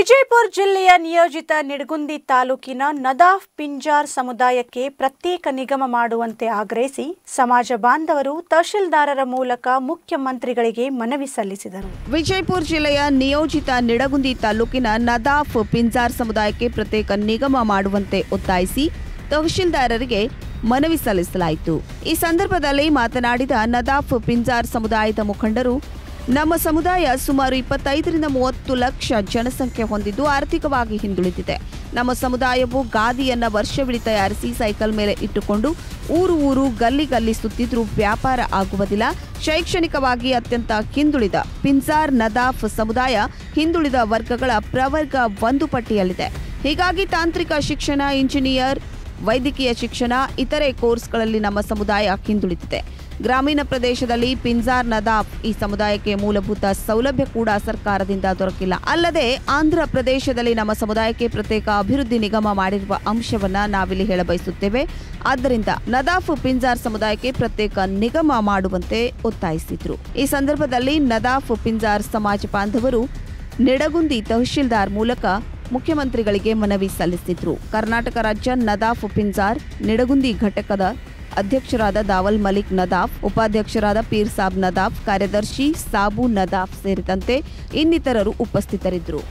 ವಿಜಯಪುರ ಜಿಲ್ಲೆಯ ನಿಯೋಜಿತ ನಿಡಗುಂದಿ ತಾಲೂಕಿನ ನದಾಫ್ ಪಿಂಜಾರ್ ಸಮುದಾಯಕ್ಕೆ ಪ್ರತ್ಯೇಕ ನಿಗಮ ಮಾಡುವಂತೆ ಆಗ್ರಹಿಸಿ ಸಮಾಜ ಬಾಂಧವರು ತಹಶೀಲ್ದಾರರ ಮೂಲಕ ಮುಖ್ಯಮಂತ್ರಿಗಳಿಗೆ ಮನವಿ ಸಲ್ಲಿಸಿದರು ವಿಜಯಪುರ ಜಿಲ್ಲೆಯ ನಿಯೋಜಿತ ನಿಡಗುಂದಿ ತಾಲೂಕಿನ ನದಾಫ್ ಪಿಂಜಾರ್ ಸಮುದಾಯಕ್ಕೆ ಪ್ರತ್ಯೇಕ ನಿಗಮ ಮಾಡುವಂತೆ ಒತ್ತಾಯಿಸಿ ತಹಶೀಲ್ದಾರರಿಗೆ ಮನವಿ ಸಲ್ಲಿಸಲಾಯಿತು ಈ ಸಂದರ್ಭದಲ್ಲಿ ಮಾತನಾಡಿದ ನದಾಫ್ ಪಿಂಜಾರ್ ಸಮುದಾಯದ ಮುಖಂಡರು ನಮ್ಮ ಸಮುದಾಯ ಸುಮಾರು ಇಪ್ಪತ್ತೈದರಿಂದ ಮೂವತ್ತು ಲಕ್ಷ ಜನಸಂಖ್ಯೆ ಹೊಂದಿದ್ದು ಆರ್ಥಿಕವಾಗಿ ಹಿಂದುಳಿದಿದೆ ನಮ್ಮ ಸಮುದಾಯವು ಗಾದಿಯನ್ನ ವರ್ಷವಿಡೀ ತಯಾರಿಸಿ ಸೈಕಲ್ ಮೇಲೆ ಇಟ್ಟುಕೊಂಡು ಊರು ಊರು ಗಲ್ಲಿ ಗಲ್ಲಿ ಸುತ್ತಿದ್ರೂ ವ್ಯಾಪಾರ ಆಗುವುದಿಲ್ಲ ಶೈಕ್ಷಣಿಕವಾಗಿ ಅತ್ಯಂತ ಹಿಂದುಳಿದ ಪಿಂಜಾರ್ ನದಾಫ್ ಸಮುದಾಯ ಹಿಂದುಳಿದ ವರ್ಗಗಳ ಪ್ರವರ್ಗ ಒಂದು ಪಟ್ಟಿಯಲ್ಲಿದೆ ಹೀಗಾಗಿ ತಾಂತ್ರಿಕ ಶಿಕ್ಷಣ ಇಂಜಿನಿಯರ್ ವೈದ್ಯಕೀಯ ಶಿಕ್ಷಣ ಇತರೆ ಕೋರ್ಸ್ಗಳಲ್ಲಿ ನಮ್ಮ ಸಮುದಾಯ ಹಿಂದುಳಿದಿದೆ ಗ್ರಾಮೀಣ ಪ್ರದೇಶದಲ್ಲಿ ಪಿಂಜಾರ್ ನದಾಫ್ ಈ ಸಮುದಾಯಕ್ಕೆ ಮೂಲಭೂತ ಸೌಲಭ್ಯ ಕೂಡ ಸರ್ಕಾರದಿಂದ ದೊರಕಿಲ್ಲ ಅಲ್ಲದೆ ಆಂಧ್ರ ಪ್ರದೇಶದಲ್ಲಿ ನಮ್ಮ ಸಮುದಾಯಕ್ಕೆ ಪ್ರತ್ಯೇಕ ಅಭಿವೃದ್ಧಿ ನಿಗಮ ಮಾಡಿರುವ ಅಂಶವನ್ನ ನಾವಿಲ್ಲಿ ಹೇಳಬಯಸುತ್ತೇವೆ ಆದ್ದರಿಂದ ನದಾಫ್ ಪಿಂಜಾರ್ ಸಮುದಾಯಕ್ಕೆ ಪ್ರತ್ಯೇಕ ನಿಗಮ ಮಾಡುವಂತೆ ಒತ್ತಾಯಿಸಿದ್ರು ಈ ಸಂದರ್ಭದಲ್ಲಿ ನದಾಫ್ ಪಿಂಜಾರ್ ಸಮಾಜ ಬಾಂಧವರು ನಿಡಗುಂದಿ ತಹಶೀಲ್ದಾರ್ ಮೂಲಕ ಮುಖ್ಯಮಂತ್ರಿಗಳಿಗೆ ಮನವಿ ಸಲ್ಲಿಸಿದ್ರು ಕರ್ನಾಟಕ ರಾಜ್ಯ ನದಾಫ್ ಪಿಂಜಾರ್ ನಿಡಗುಂದಿ ಘಟಕದ ಅಧ್ಯಕ್ಷರಾದ ದಾವಲ್ ಮಲಿಕ್ ನದಾಫ್ ಉಪಾಧ್ಯಕ್ಷರಾದ ಪೀರ್ ಸಾಬ್ ನದಾಫ್ ಕಾರ್ಯದರ್ಶಿ ಸಾಬು ನದಾಫ್ ಸೇರಿದಂತೆ ಇನ್ನಿತರರು ಉಪಸ್ಥಿತರಿದ್ದರು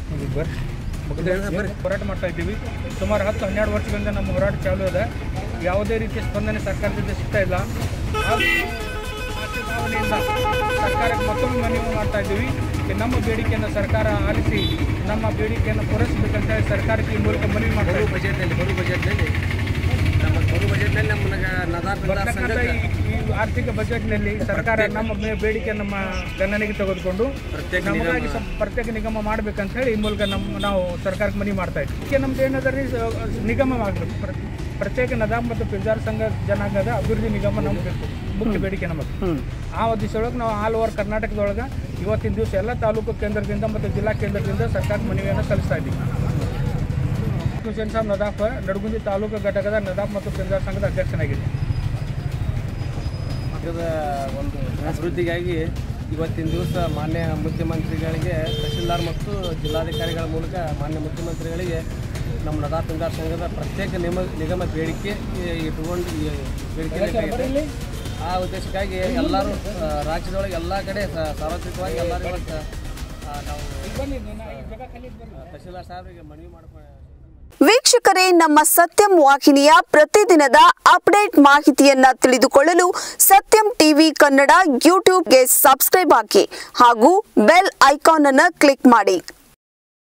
ಬರ್ರಿ ಹೋರಾಟ ಮಾಡ್ತಾ ಇದ್ದೀವಿ ಸುಮಾರು ಹತ್ತು ಹನ್ನೆರಡು ವರ್ಷಗಳಿಂದ ನಮ್ಮ ಹೋರಾಟ ಚಾಲೂ ಇದೆ ಯಾವುದೇ ರೀತಿಯ ಸ್ಪಂದನೆ ಸರ್ಕಾರದಿಂದ ಸಿಗ್ತಾ ಇಲ್ಲ ಹಾಗೂ ಆಸೆ ಭಾವನೆಯಿಂದ ಸರ್ಕಾರಕ್ಕೆ ಮತ್ತೊಮ್ಮೆ ಮನವಿ ಮಾಡ್ತಾ ಇದ್ದೀವಿ ಈ ನಮ್ಮ ಬೇಡಿಕೆಯನ್ನು ಸರ್ಕಾರ ಆಲಿಸಿ ನಮ್ಮ ಬೇಡಿಕೆಯನ್ನು ಪೂರೈಸಬೇಕಂತ ಹೇಳಿ ಸರ್ಕಾರಕ್ಕೆ ಈ ಮೂಲಕ ಮನವಿ ಮಾಡ್ತಾ ಮರು ಇದ್ದೀವಿ ಬಜೆಟ್ನಲ್ಲಿ ಮರು ಬಜೆಟ್ನಲ್ಲಿ ನಮ್ಮ ಮರು ಬಜೆಟ್ನಲ್ಲಿ ನಮ್ಮನ್ನ ನದಾರ್ ಪಿಂಜಾರ್ ಬರ್ತಕ್ಕಂಥ ಸಂಘಕ್ಕೆ ಈ ಈ ಆರ್ಥಿಕ ಬಜೆಟ್ನಲ್ಲಿ ಸರ್ಕಾರ ನಮ್ಮ ಬೇ- ಬೇಡಿಕೆ ನಮ್ಮ ಗಣನೆಗೆ ತೆಗೆದುಕೊಂಡು ಪ್ರತ್ಯೇಕ ನಮಗಾಗಿ ನಿಗಮ. ಸ್ವಲ್ಪ ಪ್ರತ್ಯೇಕ ನಿಗಮ ಮಾಡ್ಬೇಕಂತ ಹೇಳಿ ಈ ಮೂಲಕ ನಮ್ಮ ನಾವು ಸರ್ಕಾರಕ್ಕೆ ಮನವಿ ಮಾಡ್ತಾ ಇದ್ದೀವಿ ಇದಕ್ಕೆ ನಮ್ದು ಏನದ ರೀ ನಿಗಮ ಆಗಬೇಕು ಪ್ರತ್ಯೇಕ ನದಾಮ್ ಮತ್ತು ಪಿಂಜಾರ್ ಸಂಘ ಜನಾಂಗದ ಅಭಿವೃದ್ಧಿ ನಿಗಮ ನಮ್ಗೆ ಬೇಕು ಮುಖ್ಯ ಬೇಡಿಕೆ ನಮಗೆ ಆ ದಿವಸದೊಳಗೆ ನಾವು ಆಲ್ ಓವರ್ ಕರ್ನಾಟಕದೊಳಗೆ ಇವತ್ತಿನ ದಿವಸ ಎಲ್ಲ ತಾಲೂಕು ಕೇಂದ್ರದಿಂದ ಮತ್ತು ಜಿಲ್ಲಾ ಕೇಂದ್ರದಿಂದ ಸರ್ಕಾರಕ್ಕೆ ಮನವಿಯನ್ನು ಸಲ್ಲಿಸ್ತಾ ಇದ್ದೀವಿ ಹುಸೇನ್ ಸಾಬ್ ನದಾಫ್ ನಡಗುಂದಿ ತಾಲೂಕು ಘಟಕದ ನದಾಫ್ ಮತ್ತು ಪಿಂಜಾರ್ ಸಂಘದ ಅಧ್ಯಕ್ಷನಾಗಿದೆ ಭಾಗದ ಒಂದು ಅಭಿವೃದ್ಧಿಗಾಗಿ ಇವತ್ತಿನ ದಿವಸ ಮಾನ್ಯ ಮುಖ್ಯಮಂತ್ರಿಗಳಿಗೆ ತಹಶೀಲ್ದಾರ್ ಮತ್ತು ಜಿಲ್ಲಾಧಿಕಾರಿಗಳ ಮೂಲಕ ಮಾನ್ಯ ಮುಖ್ಯಮಂತ್ರಿಗಳಿಗೆ ನಮ್ಮ ನದಾರ್ ಪಿಂಜಾರ್ ಸಂಘದ ಪ್ರತ್ಯೇಕ ನಿಮ ನಿಗಮ ಬೇಡಿಕೆ ಈ- ಇಟ್ಕೊಂಡು ಈ ಬೇಡಿಕೆ ಬೇಕಾಗಿದೆ. ಆ ಉದ್ದೇಶಕ್ಕಾಗಿ ಎಲ್ಲರೂ ಆ, ರಾಜ್ಯದೊಳಗೆ ಎಲ್ಲ ಕಡೆ ಸ- ಸಾರ್ವತ್ರಿಕವಾಗಿ ಎಲ್ಲರೂ ಇವತ್ತು ಆ, ನಾವು ತಹಶೀಲ್ದಾರ್ ಸಾಹೇಬರಿಗೆ ಮನವಿ ಮಾಡ್ಕೊಂಡು ವೀಕ್ಷಕರೇ ನಮ್ಮ ಸತ್ಯಂ ವಾಹಿನಿಯ ಪ್ರತಿದಿನದ ಅಪ್ಡೇಟ್ ಮಾಹಿತಿಯನ್ನ ತಿಳಿದುಕೊಳ್ಳಲು ಸತ್ಯಂ ಟಿವಿ ಕನ್ನಡ ಯೂಟ್ಯೂಬ್ಗೆ ಸಬ್ಸ್ಕ್ರೈಬ್ ಹಾಕಿ ಹಾಗೂ ಬೆಲ್ ಐಕಾನ್ ಅನ್ನು ಕ್ಲಿಕ್ ಮಾಡಿ